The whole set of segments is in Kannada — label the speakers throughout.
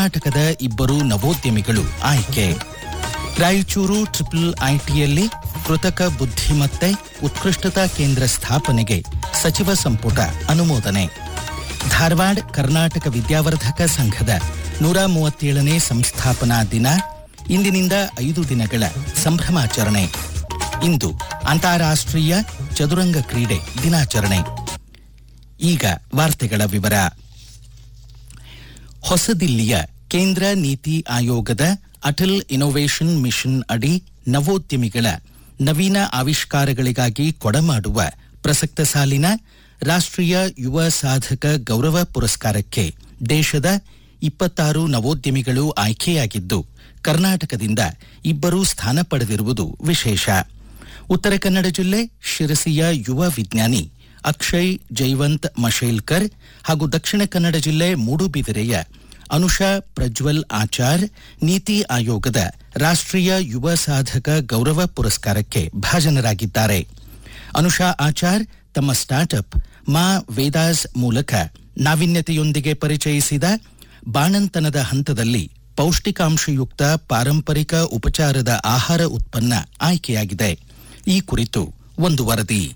Speaker 1: ಕರ್ನಾಟಕದ ಇಬ್ಬರು ನವೋದ್ಯಮಿಗಳು ಆಯ್ಕೆ ರಾಯಚೂರು ಟ್ರಿಪಲ್ ಐಟಿಯಲ್ಲಿ ಕೃತಕ ಬುದ್ಧಿಮತ್ತೆ ಉತ್ಕೃಷ್ಟತಾ ಕೇಂದ್ರ ಸ್ಥಾಪನೆಗೆ ಸಚಿವ ಸಂಪುಟ ಅನುಮೋದನೆ ಧಾರವಾಡ ಕರ್ನಾಟಕ ವಿದ್ಯಾವರ್ಧಕ ಸಂಘದ ನೂರ ಮೂವತ್ತೇಳನೇ ಸಂಸ್ಥಾಪನಾ ದಿನ ಇಂದಿನಿಂದ ಐದು ದಿನಗಳ ಸಂಭ್ರಮಾಚರಣೆ ಇಂದು ಅಂತಾರಾಷ್ಟ್ರೀಯ ಚದುರಂಗ ಕ್ರೀಡೆ ದಿನಾಚರಣೆ ಈಗ ವಾರ್ತೆಗಳ ವಿವರ ಹೊಸದಿಲ್ಲಿಯ ಕೇಂದ್ರ ನೀತಿ ಆಯೋಗದ ಅಟಲ್ ಇನ್ನೋವೇಷನ್ ಮಿಷನ್ ಅಡಿ ನವೋದ್ಯಮಿಗಳ ನವೀನ ಆವಿಷ್ಕಾರಗಳಿಗಾಗಿ ಕೊಡಮಾಡುವ ಪ್ರಸಕ್ತ ಸಾಲಿನ ರಾಷ್ಟ್ರೀಯ ಯುವ ಸಾಧಕ ಗೌರವ ಪುರಸ್ಕಾರಕ್ಕೆ ದೇಶದ ಇಪ್ಪತ್ತಾರು ನವೋದ್ಯಮಿಗಳು ಆಯ್ಕೆಯಾಗಿದ್ದು ಕರ್ನಾಟಕದಿಂದ ಇಬ್ಬರು ಸ್ಥಾನ ಪಡೆದಿರುವುದು ವಿಶೇಷ ಉತ್ತರ ಕನ್ನಡ ಜಿಲ್ಲೆ ಶಿರಸಿಯ ಯುವ ವಿಜ್ಞಾನಿ ಅಕ್ಷಯ್ ಜೈವಂತ್ ಮಶೇಲ್ಕರ್ ಹಾಗೂ ದಕ್ಷಿಣ ಕನ್ನಡ ಜಿಲ್ಲೆ ಮೂಡುಬಿದಿರೆಯ ಅನುಷಾ ಪ್ರಜ್ವಲ್ ಆಚಾರ್ ನೀತಿ ಆಯೋಗದ ರಾಷ್ಟ್ರೀಯ ಯುವ ಸಾಧಕ ಗೌರವ ಪುರಸ್ಕಾರಕ್ಕೆ ಭಾಜನರಾಗಿದ್ದಾರೆ ಅನುಷಾ ಆಚಾರ್ ತಮ್ಮ ಸ್ಟಾರ್ಟ್ಅಪ್ ಮಾ ವೇದಾಸ್ ಮೂಲಕ ನಾವೀನ್ಯತೆಯೊಂದಿಗೆ ಪರಿಚಯಿಸಿದ ಬಾಣಂತನದ ಹಂತದಲ್ಲಿ ಪೌಷ್ಟಿಕಾಂಶಯುಕ್ತ ಪಾರಂಪರಿಕ ಉಪಚಾರದ ಆಹಾರ ಉತ್ಪನ್ನ ಆಯ್ಕೆಯಾಗಿದೆ ಈ ಕುರಿತು ಒಂದು ವರದಿ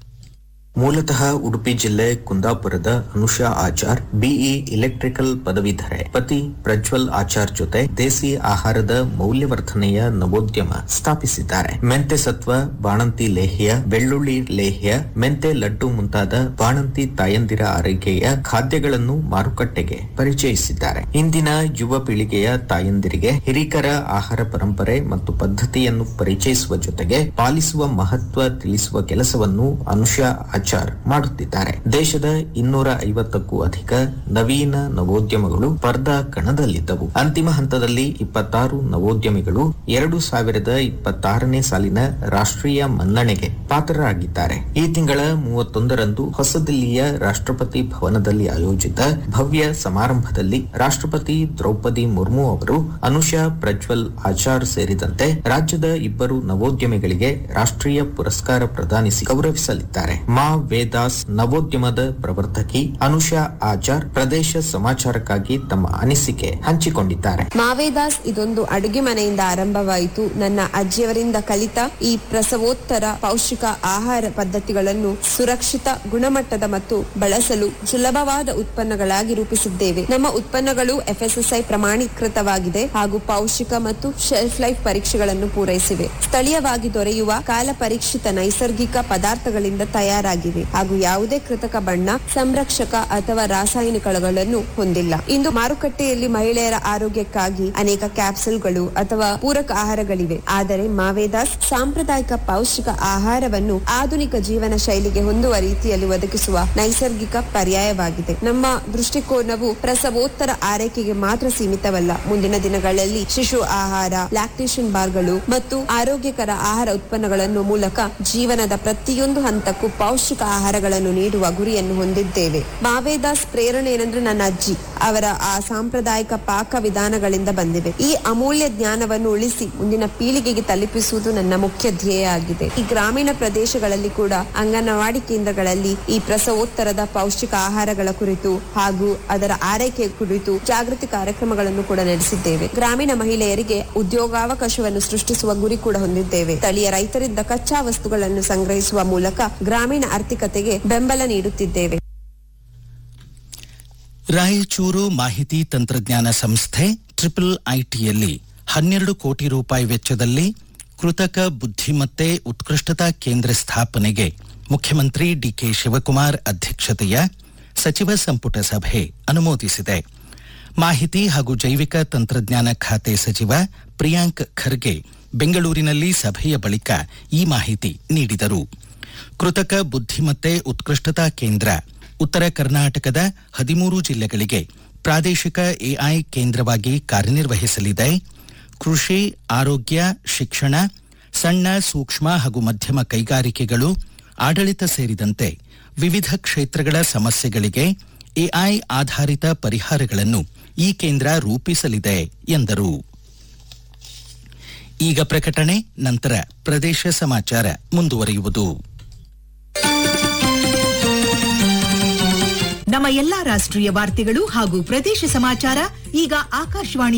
Speaker 2: ಮೂಲತಃ ಉಡುಪಿ ಜಿಲ್ಲೆ ಕುಂದಾಪುರದ ಅನುಷಾ ಆಚಾರ್ ಬಿಇ ಇಲೆಕ್ಟ್ರಿಕಲ್ ಪದವೀಧರೆ ಪತಿ ಪ್ರಜ್ವಲ್ ಆಚಾರ್ ಜೊತೆ ದೇಸಿ ಆಹಾರದ ಮೌಲ್ಯವರ್ಧನೆಯ ನವೋದ್ಯಮ ಸ್ಥಾಪಿಸಿದ್ದಾರೆ ಮೆಂತೆ ಸತ್ವ ಬಾಣಂತಿ ಲೇಹ್ಯ ಬೆಳ್ಳುಳ್ಳಿ ಲೇಹ್ಯ ಮೆಂತೆ ಲಡ್ಡು ಮುಂತಾದ ಬಾಣಂತಿ ತಾಯಂದಿರ ಆರೈಕೆಯ ಖಾದ್ಯಗಳನ್ನು ಮಾರುಕಟ್ಟೆಗೆ ಪರಿಚಯಿಸಿದ್ದಾರೆ ಇಂದಿನ ಯುವ ಪೀಳಿಗೆಯ ತಾಯಂದಿರಿಗೆ ಹಿರಿಕರ ಆಹಾರ ಪರಂಪರೆ ಮತ್ತು ಪದ್ಧತಿಯನ್ನು ಪರಿಚಯಿಸುವ ಜೊತೆಗೆ ಪಾಲಿಸುವ ಮಹತ್ವ ತಿಳಿಸುವ ಕೆಲಸವನ್ನು ಅನುಷಾ ಆಚಾರ್ ಮಾಡುತ್ತಿದ್ದಾರೆ ದೇಶದ ಇನ್ನೂರ ಐವತ್ತಕ್ಕೂ ಅಧಿಕ ನವೀನ ನವೋದ್ಯಮಗಳು ಸ್ಪರ್ಧಾ ಕಣದಲ್ಲಿದ್ದವು ಅಂತಿಮ ಹಂತದಲ್ಲಿ ಇಪ್ಪತ್ತಾರು ನವೋದ್ಯಮಿಗಳು ಎರಡು ಸಾವಿರದ ಇಪ್ಪತ್ತಾರನೇ ಸಾಲಿನ ರಾಷ್ಟ್ರೀಯ ಮನ್ನಣೆಗೆ ಪಾತ್ರರಾಗಿದ್ದಾರೆ ಈ ತಿಂಗಳ ಮೂವತ್ತೊಂದರಂದು ಹೊಸದಿಲ್ಲಿಯ ರಾಷ್ಟ್ರಪತಿ ಭವನದಲ್ಲಿ ಆಯೋಜಿತ ಭವ್ಯ ಸಮಾರಂಭದಲ್ಲಿ ರಾಷ್ಟ್ರಪತಿ ದ್ರೌಪದಿ ಮುರ್ಮು ಅವರು ಅನುಷಾ ಪ್ರಜ್ವಲ್ ಆಚಾರ್ ಸೇರಿದಂತೆ ರಾಜ್ಯದ ಇಬ್ಬರು ನವೋದ್ಯಮಿಗಳಿಗೆ ರಾಷ್ಟ್ರೀಯ ಪುರಸ್ಕಾರ ಪ್ರದಾನಿಸಿ ಗೌರವಿಸಲಿದ್ದಾರೆ ಮಾ ವೇದಾಸ್ ನವೋದ್ಯಮದ ಪ್ರವರ್ಧಕಿ ಅನುಷಾ ಆಚಾರ್ ಪ್ರದೇಶ ಸಮಾಚಾರಕ್ಕಾಗಿ ತಮ್ಮ ಅನಿಸಿಕೆ ಹಂಚಿಕೊಂಡಿದ್ದಾರೆ
Speaker 3: ಮಾವೇದಾಸ್ ಇದೊಂದು ಅಡುಗೆ ಮನೆಯಿಂದ ಆರಂಭವಾಯಿತು ನನ್ನ ಅಜ್ಜಿಯವರಿಂದ ಕಲಿತ ಈ ಪ್ರಸವೋತ್ತರ ಪೌಷ್ಟಿಕ ಆಹಾರ ಪದ್ಧತಿಗಳನ್ನು ಸುರಕ್ಷಿತ ಗುಣಮಟ್ಟದ ಮತ್ತು ಬಳಸಲು ಸುಲಭವಾದ ಉತ್ಪನ್ನಗಳಾಗಿ ರೂಪಿಸಿದ್ದೇವೆ ನಮ್ಮ ಉತ್ಪನ್ನಗಳು ಎಫ್ಎಸ್ಎಸ್ಐ ಪ್ರಮಾಣೀಕೃತವಾಗಿದೆ ಹಾಗೂ ಪೌಷ್ಟಿಕ ಮತ್ತು ಶೆಲ್ಫ್ ಲೈಫ್ ಪರೀಕ್ಷೆಗಳನ್ನು ಪೂರೈಸಿವೆ ಸ್ಥಳೀಯವಾಗಿ ದೊರೆಯುವ ಕಾಲ ಪರೀಕ್ಷಿತ ನೈಸರ್ಗಿಕ ಪದಾರ್ಥಗಳಿಂದ ತಯಾರಾಗಿವೆ ಹಾಗೂ ಯಾವುದೇ ಕೃತಕ ಬಣ್ಣ ಸಂರಕ್ಷಕ ಅಥವಾ ರಾಸಾಯನಿಕಗಳನ್ನು ಹೊಂದಿಲ್ಲ ಇಂದು ಮಾರುಕಟ್ಟೆಯಲ್ಲಿ ಮಹಿಳೆಯರ ಆರೋಗ್ಯಕ್ಕಾಗಿ ಅನೇಕ ಕ್ಯಾಪ್ಸೂಲ್ಗಳು ಅಥವಾ ಪೂರಕ ಆಹಾರಗಳಿವೆ ಆದರೆ ಮಾವೇದಾಸ್ ಸಾಂಪ್ರದಾಯಿಕ ಪೌಷ್ಟಿಕ ಆಹಾರವನ್ನು ಆಧುನಿಕ ಜೀವನ ಶೈಲಿಗೆ ಹೊಂದುವ ರೀತಿಯಲ್ಲಿ ಒದಗಿಸುವ ನೈಸರ್ಗಿಕ ಪರ್ಯಾಯವಾಗಿದೆ ನಮ್ಮ ದೃಷ್ಟಿಕೋನವು ಪ್ರಸವೋತ್ತರ ಆರೈಕೆಗೆ ಮಾತ್ರ ಸೀಮಿತವಲ್ಲ ಮುಂದಿನ ದಿನಗಳಲ್ಲಿ ಶಿಶು ಆಹಾರ ಲ್ಯಾಕ್ಟೇಷನ್ ಬಾರ್ಗಳು ಮತ್ತು ಆರೋಗ್ಯಕರ ಆಹಾರ ಉತ್ಪನ್ನಗಳನ್ನು ಮೂಲಕ ಜೀವನದ ಪ್ರತಿಯೊಂದು ಹಂತಕ್ಕೂ ಪೌಷ್ಟಿಕ ಆಹಾರಗಳನ್ನು ನೀಡುವ ಗುರಿಯನ್ನು ಹೊಂದಿದ್ದೇವೆ ಮಾವೇದಾಸ್ ಪ್ರೇರಣೆ ಏನಂದ್ರೆ ನನ್ನ ಅಜ್ಜಿ ಅವರ ಆ ಸಾಂಪ್ರದಾಯಿಕ ಪಾಕ ವಿಧಾನಗಳಿಂದ ಬಂದಿವೆ ಈ ಅಮೂಲ್ಯ ಜ್ಞಾನವನ್ನು ಉಳಿಸಿ ಮುಂದಿನ ಪೀಳಿಗೆಗೆ ತಲುಪಿಸುವುದು ನನ್ನ ಮುಖ್ಯ ಧ್ಯೇಯ ಆಗಿದೆ ಈ ಗ್ರಾಮೀಣ ಪ್ರದೇಶಗಳಲ್ಲಿ ಕೂಡ ಅಂಗನವಾಡಿ ಕೇಂದ್ರಗಳಲ್ಲಿ ಈ ಪ್ರಸವೋತ್ತರದ ಪೌಷ್ಟಿಕ ಆಹಾರಗಳ ಕುರಿತು ಹಾಗೂ ಅದರ ಆರೈಕೆ ಕುರಿತು ಜಾಗೃತಿ ಕಾರ್ಯಕ್ರಮಗಳನ್ನು ಕೂಡ ನಡೆಸಿದ್ದೇವೆ ಗ್ರಾಮೀಣ ಮಹಿಳೆಯರಿಗೆ ಉದ್ಯೋಗಾವಕಾಶವನ್ನು ಸೃಷ್ಟಿಸುವ ಗುರಿ ಕೂಡ ಹೊಂದಿದ್ದೇವೆ ಸ್ಥಳೀಯ ರೈತರಿಂದ ಕಚ್ಚಾ ವಸ್ತುಗಳನ್ನು ಸಂಗ್ರಹಿಸುವ ಮೂಲಕ ಗ್ರಾಮೀಣ ಆರ್ಥಿಕತೆಗೆ ಬೆಂಬಲ ನೀಡುತ್ತಿದ್ದೇವೆ
Speaker 1: ರಾಯಚೂರು ಮಾಹಿತಿ ತಂತ್ರಜ್ಞಾನ ಸಂಸ್ಥೆ ಟ್ರಿಪಲ್ ಐಟಿಯಲ್ಲಿ ಹನ್ನೆರಡು ಕೋಟಿ ರೂಪಾಯಿ ವೆಚ್ಚದಲ್ಲಿ ಕೃತಕ ಬುದ್ಧಿಮತ್ತೆ ಉತ್ಕೃಷ್ಟತಾ ಕೇಂದ್ರ ಸ್ಥಾಪನೆಗೆ ಮುಖ್ಯಮಂತ್ರಿ ಡಿಕೆ ಶಿವಕುಮಾರ್ ಅಧ್ಯಕ್ಷತೆಯ ಸಚಿವ ಸಂಪುಟ ಸಭೆ ಅನುಮೋದಿಸಿದೆ ಮಾಹಿತಿ ಹಾಗೂ ಜೈವಿಕ ತಂತ್ರಜ್ಞಾನ ಖಾತೆ ಸಚಿವ ಪ್ರಿಯಾಂಕ್ ಖರ್ಗೆ ಬೆಂಗಳೂರಿನಲ್ಲಿ ಸಭೆಯ ಬಳಿಕ ಈ ಮಾಹಿತಿ ನೀಡಿದರು ಕೃತಕ ಬುದ್ಧಿಮತ್ತೆ ಉತ್ಕೃಷ್ಟತಾ ಕೇಂದ್ರ ಉತ್ತರ ಕರ್ನಾಟಕದ ಹದಿಮೂರು ಜಿಲ್ಲೆಗಳಿಗೆ ಪ್ರಾದೇಶಿಕ ಎಐ ಕೇಂದ್ರವಾಗಿ ಕಾರ್ಯನಿರ್ವಹಿಸಲಿದೆ ಕೃಷಿ ಆರೋಗ್ಯ ಶಿಕ್ಷಣ ಸಣ್ಣ ಸೂಕ್ಷ್ಮ ಹಾಗೂ ಮಧ್ಯಮ ಕೈಗಾರಿಕೆಗಳು ಆಡಳಿತ ಸೇರಿದಂತೆ ವಿವಿಧ ಕ್ಷೇತ್ರಗಳ ಸಮಸ್ಯೆಗಳಿಗೆ ಎಐ ಆಧಾರಿತ ಪರಿಹಾರಗಳನ್ನು ಈ ಕೇಂದ್ರ ರೂಪಿಸಲಿದೆ ಎಂದರು ಈಗ ಪ್ರಕಟಣೆ ನಂತರ ಪ್ರದೇಶ ಸಮಾಚಾರ ಮುಂದುವರಿಯುವುದು
Speaker 4: ನಮ್ಮ ಎಲ್ಲಾ ರಾಷ್ಟ್ರೀಯ ವಾರ್ತೆಗಳು ಹಾಗೂ ಪ್ರದೇಶ ಸಮಾಚಾರ ಈಗ ಆಕಾಶವಾಣಿ